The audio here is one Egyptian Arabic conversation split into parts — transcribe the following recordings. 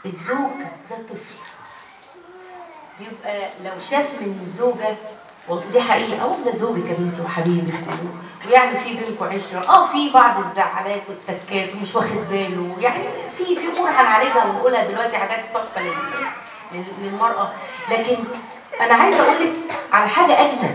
الزوج زي الطفل بيبقى لو شاف من الزوجه والله دي حقيقه اه ده زوجك يا بنتي وحبيبك ويعني في بينكم عشره اه في بعض الزعلات والتكات ومش واخد باله يعني في في امور هنعالجها ونقولها دلوقتي حاجات تحفه لل- لل- للمراه لكن انا عايزه اقول لك على حاجه اجمل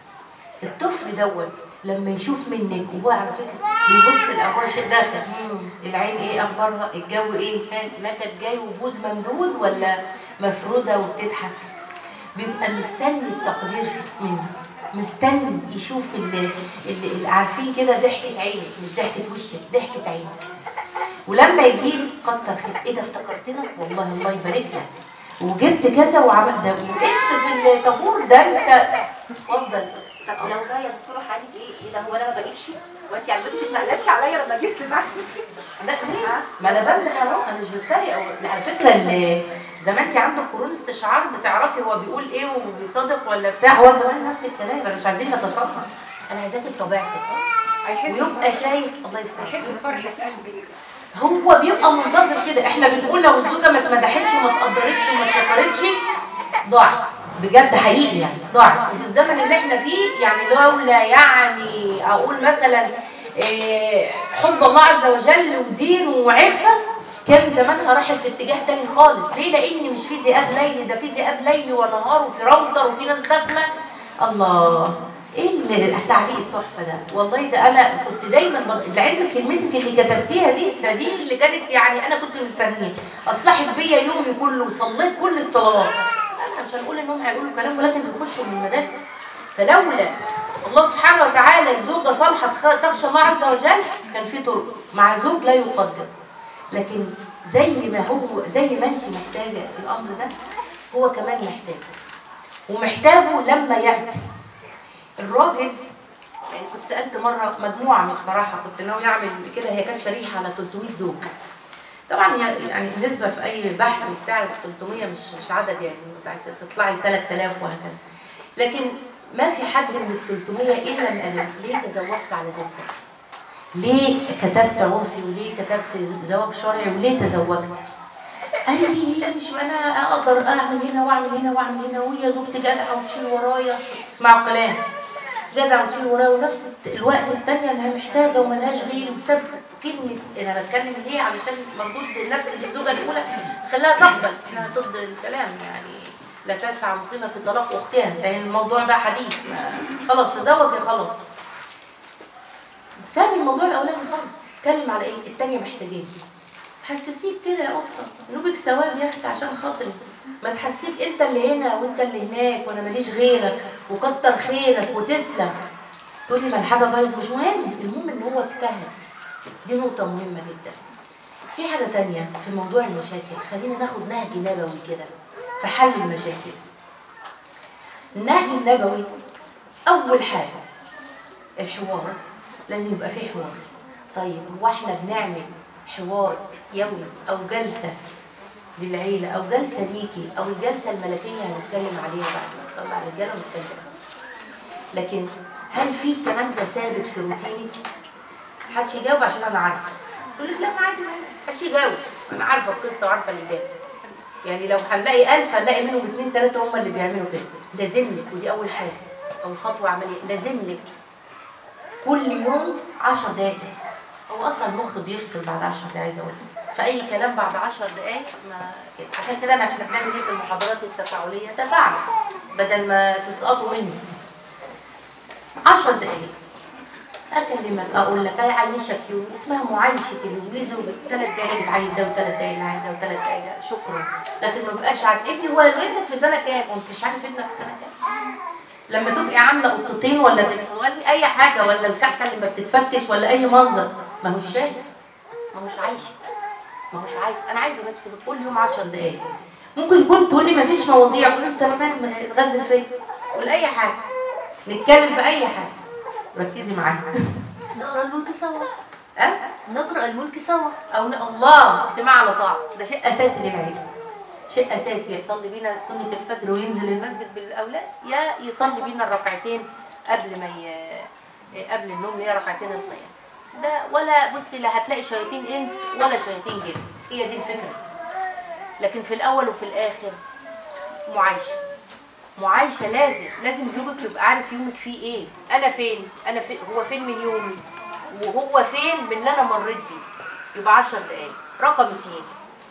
الطفل دوت لما يشوف منك وهو على فكره بيبص لابواب شيء داخل مم، العين ايه اخبارها الجو ايه ها، نكد جاي وبوز ممدود ولا مفروده وبتضحك بيبقى مستني التقدير منه مستني يشوف اللي, اللي, اللي عارفين كده ضحكه عينك مش ضحكه وشك ضحكه عينك ولما يجيب كتر خير ايه ده افتكرتنا والله الله يبارك لك وجبت كذا وعمل ده وقفت في الطابور ده انت وافضل طب لو بقى يا دكتوره حالك ايه ايه ده هو انا ما بجيبش وانت يعني ما تزعلاتش عليا لما جبت تزعلي لا ليه؟ ما انا بمدح اهو انا مش بتريق أو- لا، على فكره اللي زي ما انت عندك قرون استشعار بتعرفي هو بيقول ايه وبيصادق ولا بتاع هو كمان نفس الكلام انا مش عايزين نتصنع انا عايزاكي بطبيعتك هيحس ويبقى شايف الله يفتح هيحس بفرحه قلبي هو بيبقى منتظر كده احنا بنقول لو الزوجه ما اتمدحتش وما اتقدرتش وما اتشكرتش ضاعت بجد حقيقي يعني ضاعت وفي الزمن اللي احنا فيه يعني لولا يعني اقول مثلا إيه، حب الله عز وجل ودين وعفه كان زمانها راحت في اتجاه تاني خالص ليه لان مش في ذئاب ليلي ده في ذئاب ليلي ونهار وفي راوتر وفي ناس داخله الله ايه اللي التعليق التحفه ده والله ده انا كنت دايما بض... لعلم كلمتك اللي كتبتيها دي ده دي اللي كانت يعني انا كنت مستنيه اصلحت بيا يومي كله وصليت كل الصلوات انا مش هنقول انهم هيقولوا كلام ولكن بيخشوا من المدارس فلولا الله سبحانه وتعالى زوجة صالحة تخ- تخشى الله عز وجل كان في طرق مع زوج لا يقدر لكن زي ما هو زي ما انت محتاجة الأمر ده هو كمان محتاج ومحتاجه لما يأتي الراجل يعني كنت سألت مرة مجموعة مش صراحة كنت ناوي أعمل كده هي كانت شريحة على 300 زوج طبعا هي يعني النسبة في أي بحث بتاع 300 مش مش عدد يعني بتاعت- تطلعي 3000 وهكذا لكن ما في حد من ال 300 إلا ما قال ليه تزوجت على زوجتك؟ ليه كتبت عرفي وليه كتبت زواج شرعي وليه تزوجت؟ قال لي هي مش انا اقدر اعمل هنا واعمل هنا واعمل هنا وهي زوجتي جدعه وتشيل ورايا اسمعوا الكلام جدعه وتشيل ورايا ونفس الوقت التانية انها محتاجه وملهاش غيري بسبب كلمه انا بتكلم ليه علشان مردود النفس للزوجه الاولى خلاها تقبل احنا ضد الكلام يعني لا تسعى مسلمه في طلاق اختها لان الموضوع ده حديث ما- خلاص تزوج يا خلاص ساب الموضوع الاولاني خالص اتكلم على ايه التانية محتاجين حسسيك كده يا قطه نوبك ثواب يا اختي عشان خاطري ما تحسيك انت اللي هنا وانت اللي هناك وانا ماليش غيرك وكتر خيرك وتسلم تقولي ما الحاجه بايظ مش مهم المهم ان هو اجتهد دي نقطه مهمه جدا في حاجه تانية في موضوع المشاكل خلينا ناخد نهج نبوي كده في حل المشاكل النهج النبوي اول حاجه الحوار لازم يبقى فيه حوار طيب هو احنا بنعمل حوار يومي او جلسه للعيله او جلسه ليكي او الجلسه الملكيه هنتكلم عليها بعد ما نطلع الرجاله ونتكلم لكن هل في الكلام ده ثابت في روتينك؟ محدش يجاوب عشان انا عارفه يقول لك لا انا عادي محدش يجاوب انا عارفه القصه وعارفه الاجابه يعني لو هنلاقي ألف هنلاقي منهم اتنين تلاتة هم اللي بيعملوا كده لازم لك ودي أول حاجة أو خطوة عملية لازم لك كل يوم 10 دقايق بس هو اصلا المخ بيفصل بعد 10 دقايق عايزه اقول فاي كلام بعد 10 دقايق ما كده عشان كده انا احنا بنعمل ايه في المحاضرات التفاعليه تفاعل بدل ما تسقطوا مني 10 دقايق اكلمك اقول لك اعيشك يوم اسمها معايشه اليوم ليه زوجك ثلاث دقايق بعيد ده وثلاث دقايق بعيد ده وثلاث دقايق ده. شكرا لكن ما بقاش عارف ابني هو ابنك في سنه كام وانت مش عارف ابنك في سنه كام لما تبقي عامله قطتين ولا ولا اي حاجه ولا الكحكه اللي ما بتتفكش ولا اي منظر ما هوش شايف ما هوش عايش ما هوش عايش انا عايزه بس كل يوم 10 دقايق ممكن يكون تقول لي ما فيش مواضيع اقول له تمام اتغزل فيا قول اي حاجه نتكلم في اي حاجه ركزي معايا نقرا الملك سوا أه؟ نقرا الملك سوا او ن- الله اجتماع على طاعه ده شيء اساسي للعيله شيء اساسي يصلي بينا سنه الفجر وينزل المسجد بالاولاد يا يصلي بينا الركعتين قبل ما ي... قبل النوم اللي هي ركعتين القيام ده ولا بصي لا هتلاقي شياطين انس ولا شياطين جن هي دي الفكره لكن في الاول وفي الاخر معايشه معايشه لازم لازم زوجك يبقى عارف يومك فيه ايه انا فين انا فين هو فين من يومي وهو فين من اللي انا مريت بيه يبقى عشر دقايق رقم اتنين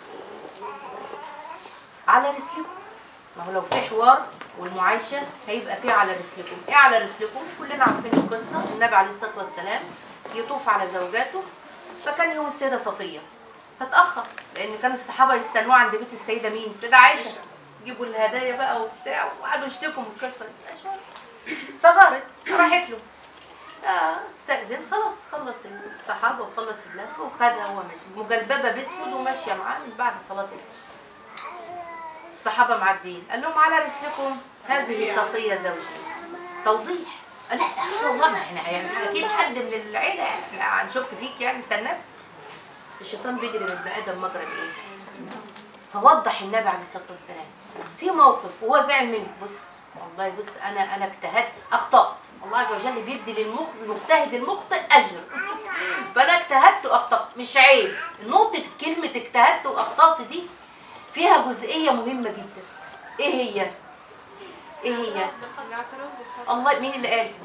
على رسلكم ما هو لو في حوار والمعايشه هيبقى فيه على رسلكم ايه على رسلكم كلنا عارفين القصه النبي عليه الصلاه والسلام يطوف على زوجاته فكان يوم السيده صفيه فتاخر لان كان الصحابه يستنوه عند بيت السيده مين السيده عائشه يجيبوا الهدايا بقى وبتاع وقعدوا يشتكوا من القصه دي مش مهم. فغارت راحت له آه، استأذن خلاص خلص الصحابة وخلص اللف وخدها وهو ماشي مجلببة باسود وماشية معاه من بعد صلاة العشاء الصحابة معديين قال لهم على رسلكم هذه صفية زوجي توضيح قال لا لا والله ما احنا يعني اكيد حد من العيلة احنا هنشك فيك يعني انت النبي الشيطان بيجري من ابن ادم مجرى الايه فوضح النبي عليه الصلاه والسلام في موقف وهو زعل منه بص والله بص انا انا اجتهدت اخطات الله عز وجل بيدي للمخ المجتهد المخطئ اجر فانا اجتهدت واخطات مش عيب نقطه كلمه اجتهدت واخطات دي فيها جزئيه مهمه جدا ايه هي ايه هي الله مين اللي قالت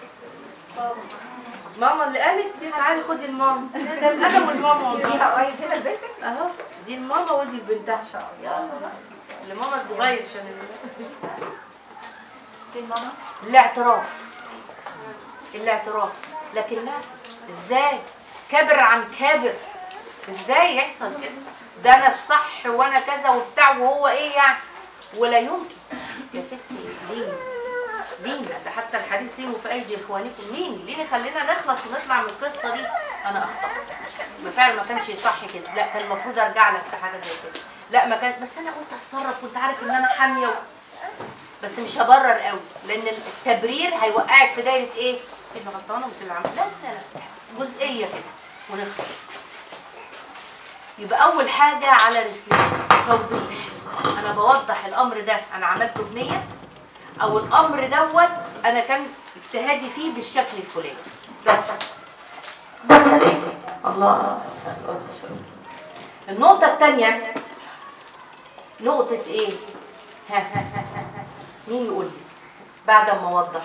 ماما اللي قالت يا تعالي خدي الماما ده الانا والماما دي والله قريب هنا لبنتك اهو دي الماما ودي لبنتها يلا بقى لماما الصغير عشان ال- فين ماما؟ الاعتراف الاعتراف لكن لا ازاي كبر عن كابر ازاي يحصل كده ده انا الصح وانا كذا وبتاع وهو ايه يعني ولا يمكن يا ستي ليه ليه ده حتى الحديث ليه في ايدي اخوانكم ليه ليه خلينا نخلص ونطلع من القصه دي انا اخطات ما فعلا ما كانش صح كده لا كان المفروض ارجع لك في حاجه زي كده لا ما كان بس انا قلت اتصرف وانت عارف ان انا حاميه و... بس مش هبرر قوي لان التبرير هيوقعك في دايره ايه انت اللي غلطانه وانت اللي عملت لا لا لا جزئيه كده ونخلص يبقى اول حاجه على رسلي توضيح انا بوضح الامر ده انا عملته بنيه او الامر دوت انا كان اجتهادي فيه بالشكل الفلاني بس الله النقطه الثانيه نقطه ايه ها ها ها ها ها. مين يقول لي بعد ما اوضح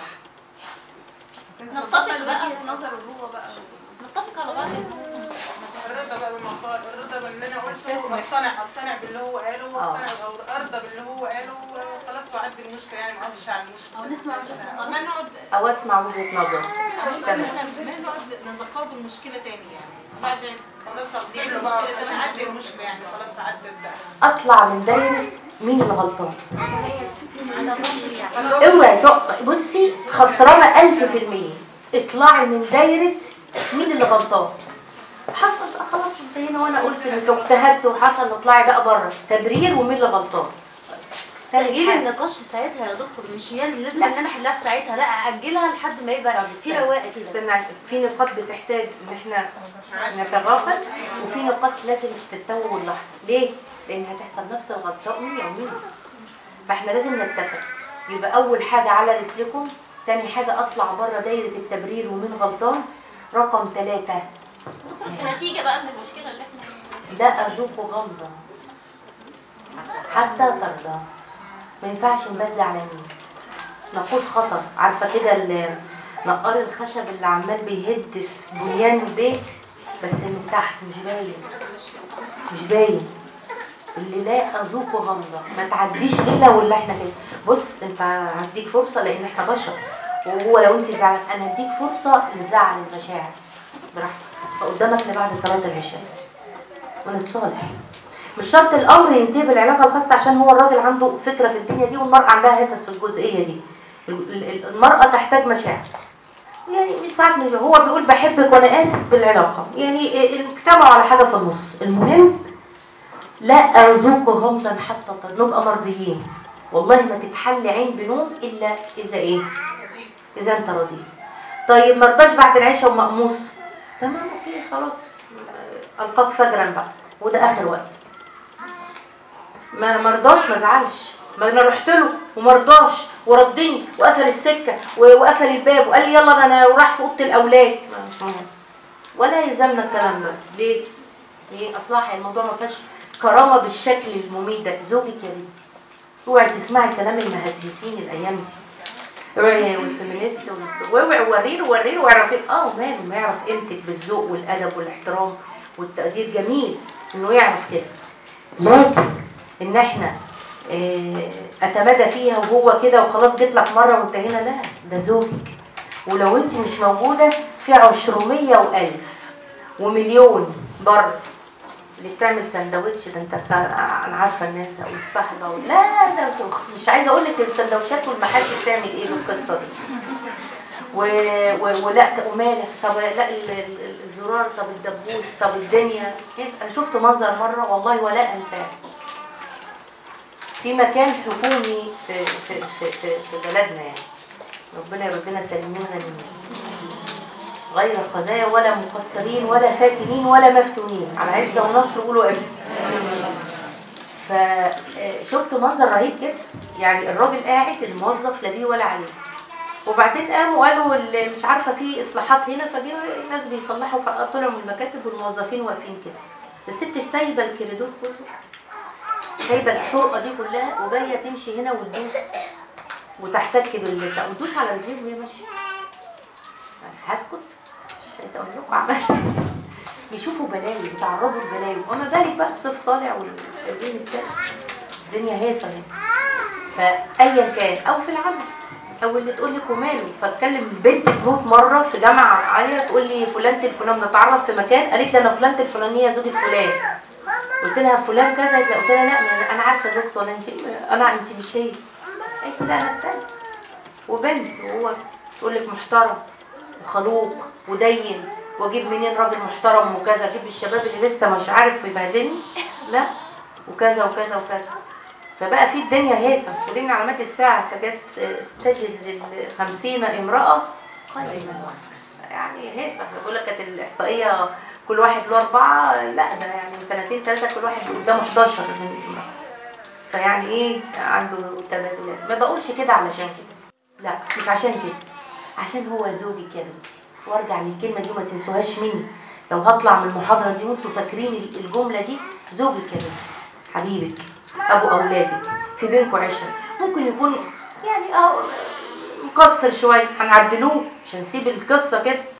نتفق بقى نظره هو بقى نتفق على بعض الرضا بقى بالمقال الرضا باللي انا قلته واقتنع اقتنع باللي هو قاله واقتنع او ارضى باللي هو قاله وخلاص وعدي المشكله يعني ما اقفش على المشكله او نسمع وجهه نظر ما نقعد او اسمع وجهه نظر تمام ما نقعد نتقابل المشكله تاني يعني بعد خلاص دي أقتنع المشكلة بقى ده عدي مش- المشكله يعني خلاص عدت بقى اطلع من دايره مين اللي غلطان اوعي تق- بصي خسرانه ألف في المية اطلعي من دايره مين اللي غلطان حصل بقى خلاص انتهينا وانا قلت انك اجتهدت وحصل اطلعي بقى بره تبرير ومين اللي غلطان تأجيل النقاش في ساعتها يا دكتور مش يعني لازم ان انا احلها في ساعتها لا اجلها لحد ما يبقى في رواقه كده استنى في نقاط بتحتاج ان احنا نتغافل وفي نقاط لازم تتوه اللحظه ليه؟ لان هتحصل نفس الغلطه مني او منك فاحنا لازم نتفق يبقى اول حاجه على رسلكم تاني حاجه اطلع بره دايره التبرير ومين غلطان رقم ثلاثة النتيجه بقى من المشكله اللي احنا لا أذوق غمضة حتى ترضى ما ينفعش نبات زعلانين نقوص خطر عارفة كده ال- نقار الخشب اللي عمال بيهد في بنيان البيت بس من تحت مش باين مش باين اللي لا أذوق غمضة ما تعديش ليلة ولا احنا كده بص انت هديك فرصة لان احنا بشر وهو لو انت زعلان انا هديك فرصة لزعل المشاعر براحتك فقدامك لبعد صلاة العشاء ونتصالح مش شرط الامر ينتهي بالعلاقه الخاصه عشان هو الراجل عنده فكره في الدنيا دي والمراه عندها هسس في الجزئيه دي ال- ال- المراه تحتاج مشاعر يعني مش ساعات مش هو بيقول بحبك وانا اسف بالعلاقه يعني اجتمعوا على حاجه في النص المهم لا ارزوك غمضا حتى تر- نبقى مرضيين والله ما تتحل عين بنوم الا اذا ايه اذا انت رضيت طيب ما رضاش بعد العشاء ومقموص تمام اوكي خلاص القاك فجرا بقى وده اخر وقت ما مرضاش ما زعلش ما انا رحت له وما رضاش وردني وقفل السكه و- وقفل الباب وقال لي يلا انا وراح في اوضه الاولاد ما مش مهم ولا يلزمنا الكلام ده ليه؟ ليه اصلها الموضوع ما فيهاش كرامه بالشكل المميت ده زوجك يا بنتي اوعي تسمعي كلام المهسيسين الايام دي اوعي والفيمينيست والس- واوعي وريله وريله واعرفي اه ماله ما يعرف قيمتك بالذوق والادب والاحترام والتقدير جميل انه يعرف كده لكن ان احنا آه، اتمادى فيها وهو كده وخلاص جيت لك مره وانتهينا لا ده زوجك ولو انت مش موجوده في عشرمية والف ومليون بره اللي بتعمل سندوتش ده انت سا... انا عارفه ان انت والصحبه وال... لا ده مش عايزه اقول لك السندوتشات والمحاشي بتعمل ايه بالقصه دي و... و... ولا ومالك طب لا ال- ال- الزرار طب الدبوس طب الدنيا يس- انا شفت منظر مره والله ولا انساه في مكان حكومي في في في في, في بلدنا يعني ربنا يردنا سالمين غنيين غير خزايا ولا مقصرين ولا فاتنين ولا مفتونين على عزة ونصر قولوا امين فشفت منظر رهيب جدا يعني الراجل قاعد الموظف لا بيه ولا عليه وبعدين قاموا قالوا ال- مش عارفه في اصلاحات هنا فجي الناس بيصلحوا فطلعوا من المكاتب والموظفين واقفين كده الست سايبه الكريدور كله سايبه الحرقه دي كلها وجايه تمشي هنا وتدوس وتحتك بال وتدوس على رجليه وهي ماشيه أنا هسكت مش عايزه اقول لكم عملت بيشوفوا بلاوي بيتعرضوا لبلاوي وما بالك بقى الصيف طالع والحزين بتاع الدنيا هيصه هنا فايا كان او في العمل او اللي تقول لك وماله فاتكلم بنت تموت مره في جامعه عاليه تقول لي فلانه الفلان نتعرف في مكان قالت لي انا فلانه الفلانيه زوجة فلان قلت لها فلان كذا قالت لي- قلت لها لا ما انا عارفه زوجته ولا انت انا انت مش هي قالت لي لا انا التانية وبنت وهو تقول لك محترم وخلوق ودين واجيب منين راجل محترم وكذا اجيب الشباب اللي لسه مش عارف يبهدلني لا وكذا وكذا وكذا فبقى في الدنيا هيصه ودي من علامات الساعه تجد تجد الخمسين امراه خير من واحد يعني هيصه بقول لك كانت الاحصائيه كل واحد له اربعه لا ده يعني من سنتين ثلاثه كل واحد قدامه 11 من امراه فيعني ايه عنده تبادلات ما بقولش كده علشان كده لا مش عشان كده عشان هو زوجك يا بنتي وارجع للكلمه دي وما تنسوهاش مني لو هطلع من المحاضره دي وانتوا فاكرين الجمله دي زوجك يا بنتي حبيبك ابو اولادك في بينكم عشره ممكن يكون يعني اه مقصر شويه هنعدلوه مش هنسيب القصه كده